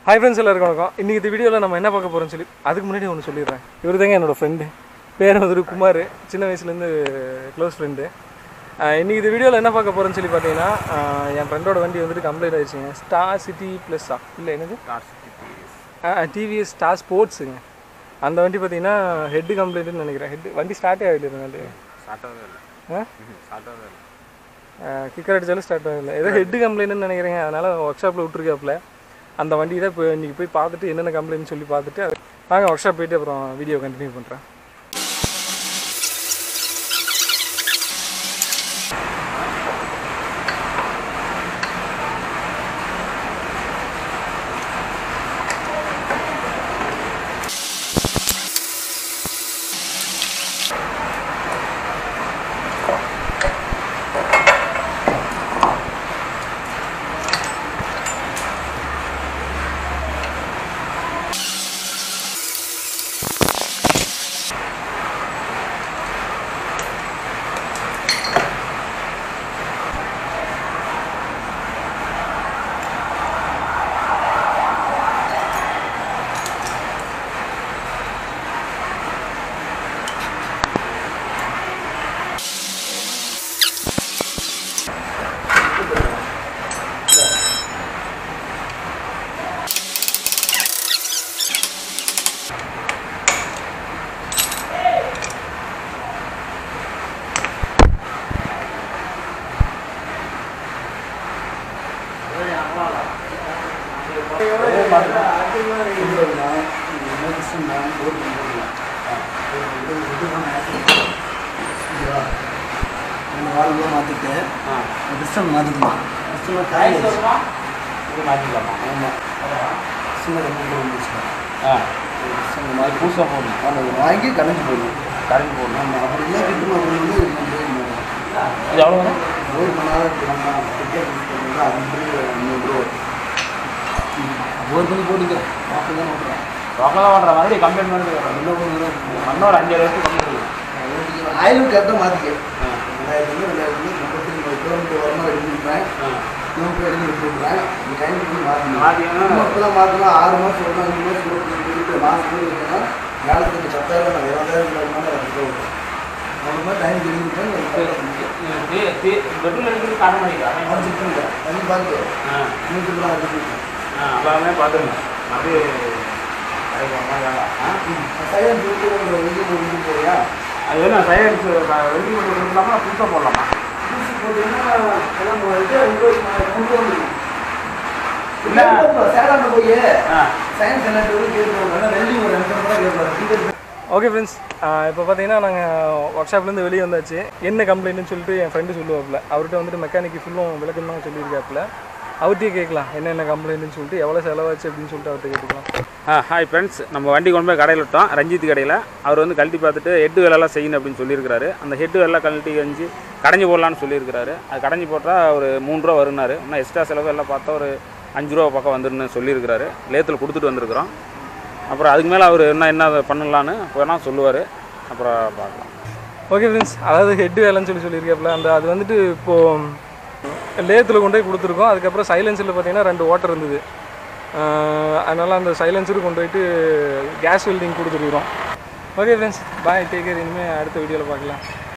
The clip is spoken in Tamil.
ஹாய் ஃப்ரெண்ட்ஸ் எல்லாருக்கும் வணக்கம் இன்றைக்கி இந்த வீடியோவில் நம்ம என்ன பார்க்க போகிறோம்னு சொல்லி அதுக்கு முன்னாடி ஒன்று சொல்லிடுறேன் இவர் தாங்க என்னோடய ஃப்ரெண்டு பேர் வந்துட்டு குமார் சின்ன வயசுலேருந்து க்ளோஸ் ஃப்ரெண்டு இன்றைக்கி இந்த வீடியோவில் என்ன பார்க்க போகிறோன்னு சொல்லி பார்த்தீங்கன்னா ஆஹ் என் ஃப்ரெண்டோட வண்டி வந்துட்டு கம்ப்ளைண்ட் ஆயிடுச்சுங்க ஸ்டார் சிட்டி ப்ளஸ்ஸா இல்லை என்னது டிவிஎஸ் ஸ்டார் ஸ்போர்ட்ஸுங்க அந்த வண்டி பார்த்தீங்கன்னா ஹெட்டு கம்ப்ளைண்ட்டுன்னு நினைக்கிறேன் ஹெட் வண்டி ஸ்டார்ட்டே ஆகல இருந்தாலும் கிக்கர் அடிச்சாலும் ஸ்டார்ட் ஆகல ஏதோ ஹெட் கம்ப்ளைண்ட்னு நினைக்கிறேங்க அதனால் ஒர்க் ஷாப்பில் விட்டுருக்காப்புல அந்த வண்டி தான் இப்போ இன்றைக்கி போய் பார்த்துட்டு என்னென்ன கம்ப்ளைண்ட் சொல்லி பார்த்துட்டு அது வாங்க ஒர்க் ஷாப் போயிட்டு அப்புறம் வீடியோ கண்டினியூ பண்ணுறேன் வாழ்வு மாற்றிட்டு டிஸ்டம் மாற்றிக்கலாம் டிஸ்டம் காய் ஆமாம் டிஸ்டம் ரொம்ப போயிருந்துச்சுலாம் டிஸ்டம் மாதிரி புதுசாக போடணும் ஆமாம் வாங்கி கடைஞ்சி போடணும் கரண்ட் போடணும் ஆமாம் அப்படி இல்லை கிட்டமா வந்து இது எவ்வளோ வரும் ஒரு மணி நேரம் நம்ம டிக்கெட் புக் பண்ணுறது அது வந்து நூறுரூவா ஒரு பண்ணி போட்டுக்க அப்படி தான் ஓட்டுறேன் ரொக்கம் தான் பண்ணுற மாதிரி கம்ப்ளைண்ட் பண்ணி என்ன பண்ணுறோம் இன்னும் ஒரு அஞ்சாறு வருஷத்துக்கு கம்மி ஆயிரம் கரெக்டாக மாற்றிக்க ரெண்டாயிரத்துலேருந்து ரெண்டாயிரத்துலேருந்து முப்பத்தி மூணு கிலோமீட்டர் வரமாக ரெடி பண்ணுறேன் கிலோமீட்டர் ரெடி பண்ணி போட்டுறேன் நீ டைம் பண்ணி மாற்றணும் மாற்றிக்கணும் இப்போதான் மாற்றலாம் ஆறு மாதம் ஒரு அஞ்சு மாதம் சொல்லிட்டு மாதம் கூட இருக்குன்னா வேலைக்கு பத்தாயிரம் நான் இருபதாயிரம் இருந்தாலும் அது போகும் அவ்வளோ மாதிரி டைம் தெரிஞ்சுட்டேன் பெட்ரோல் எடுத்து காட்ட மாட்டேங்கிறாங்க முடிச்சுட்டு தண்ணி பார்த்து நூற்றுலாம் இருக்கு எல்லாமே பார்த்துருங்க அப்படியே கடைக்கு வந்தா வேலை. ஆ? சைலண்ட் போட்டு ஒரு இது போட்டு போறியா அது வேணும் சைலன்ஸ் வெள்ளி மட்டும் கொடுக்கலாமா புதுசாக போடலாமா புதுசு போட்டீங்கன்னா எல்லாம் இது உங்களுக்கு கொண்டு வந்துடும் இல்ல. இல்லை சேலம் போய் ஆ சயின்ஸ் என்ன கேட்குறாங்க வெள்ளி ஒரு ரெண்டு ரூபா கேட்குறாங்க ஓகே ஃப்ரெண்ட்ஸ் இப்போ பார்த்தீங்கன்னா நாங்கள் ஒர்க் ஷாப்லேருந்து வெளியே வந்தாச்சு என்ன கம்ப்ளைண்ட்னு சொல்லிட்டு என் ஃப்ரெண்டு சொல்லுவாப்புல அவர்கிட்ட வந்துட்டு மெக்கானிக்கு ஃபுல்லும் விளக்கம் தான் சொல்லியிருக்காப்புல அவர்கிட்டயே கேட்கலாம் என்னென்ன கம்ப்ளைண்ட்னு சொல்லிட்டு எவ்வளோ செலவாச்சு அப்படின்னு சொல்லிட்டு அவர்கிட்ட கேட்டுக்கலாம் ஆ ஹாய் ஃப்ரெண்ட்ஸ் நம்ம வண்டி கொண்டு போய் கடையில் விட்டோம் ரஞ்சித் கடையில் அவர் வந்து கழட்டி பார்த்துட்டு ஹெட் வேலைலாம் செய்யணும் அப்படின்னு சொல்லியிருக்காரு அந்த ஹெட் வேலை கழட்டி கழிஞ்சு கடைஞ்சி போடலான்னு சொல்லியிருக்காரு அது கடைஞ்சி போட்டால் ஒரு மூணு ரூபா வருனாரு இன்னும் எக்ஸ்ட்ரா செலவு எல்லாம் பார்த்தா ஒரு அஞ்சு ரூபா பக்கம் வந்துருன்னு சொல்லியிருக்காரு லேத்தில் கொடுத்துட்டு வந்திருக்கிறோம் அப்புறம் அதுக்கு மேலே அவர் என்ன என்ன பண்ணலான்னு வேணால் சொல்லுவார் அப்புறம் பார்க்கலாம் ஓகே ஃப்ரெண்ட்ஸ் அதாவது ஹெட் வேலைன்னு சொல்லி சொல்லியிருக்காப்புல அந்த அது வந்துட்டு இப்போது லேத்தில் கொண்டு போய் கொடுத்துருக்கோம் அதுக்கப்புறம் சைலன்சரில் பார்த்தீங்கன்னா ரெண்டு ஓட்டர் இருந்தது அதனால் அந்த சைலன்சர் கொண்டு போயிட்டு கேஸ் வெல்டிங் கொடுத்துருக்குறோம் okay friends bye take care இனிமேல் அடுத்த வீடியோவில் பார்க்கலாம்